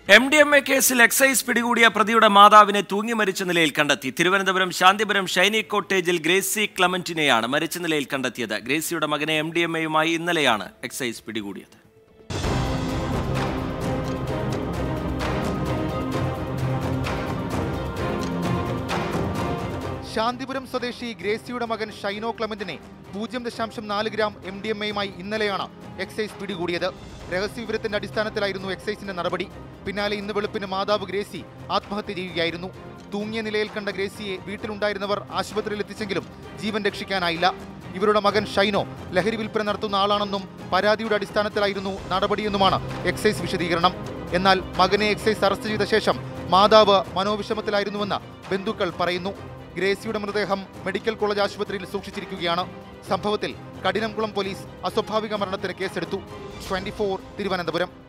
M D M A കേസിൽ excise പിടികൂടിയ പ്രതിയുടെ മാതാവിനെ തൂങ്ങി മരിച്ച നിലയിൽ കണ്ടെത്തി തിരുവനന്തപുരം ശാന്തിപുരം ഷൈനി കോട്ടേജിൽ ഗ്രേസി ക്ലമന്റിനെയാണ് മരിച്ച നിലയിൽ കണ്ടെത്തിയത് ഗ്രേസിയുടെ മകനെ എം ഡി എം എയുമായി ഇന്നലെയാണ് എക്സൈസ് പിടികൂടിയത് ശാന്തിപുരം സ്വദേശി ഗ്രേസിയുടെ മകൻ ഷൈനോ ക്ലമന്റിനെ പൂജ്യം ദശാംശം നാല് ഗ്രാം എം ഡി എം എയുമായി ഇന്നലെയാണ് എക്സൈസ് പിടികൂടിയത് രഹസ്യവിവരത്തിന്റെ അടിസ്ഥാനത്തിലായിരുന്നു എക്സൈസിന്റെ നടപടി പിന്നാലെ ഇന്ന് വെളുപ്പിന് മാതാവ് ഗ്രേസി ആത്മഹത്യ ചെയ്യുകയായിരുന്നു തൂങ്ങിയ നിലയിൽ കണ്ട ഗ്രേസിയെ വീട്ടിലുണ്ടായിരുന്നവർ ആശുപത്രിയിൽ എത്തിച്ചെങ്കിലും ജീവൻ രക്ഷിക്കാനായില്ല ഇവരുടെ മകൻ ഷൈനോ ലഹരി വിൽപ്പന നടത്തുന്ന ആളാണെന്നും പരാതിയുടെ അടിസ്ഥാനത്തിലായിരുന്നു നടപടിയെന്നുമാണ് എക്സൈസ് വിശദീകരണം എന്നാൽ മകനെ എക്സൈസ് അറസ്റ്റ് ചെയ്ത ശേഷം മാതാവ് മനോവിഷമത്തിലായിരുന്നുവെന്ന് ബന്ധുക്കൾ പറയുന്നു ഗ്രേസിയുടെ മൃതദേഹം മെഡിക്കൽ കോളേജ് ആശുപത്രിയിൽ സൂക്ഷിച്ചിരിക്കുകയാണ് സംഭവത്തിൽ കഠിനംകുളം പോലീസ് അസ്വാഭാവിക മരണത്തിന് കേസെടുത്തു ട്വന്റി തിരുവനന്തപുരം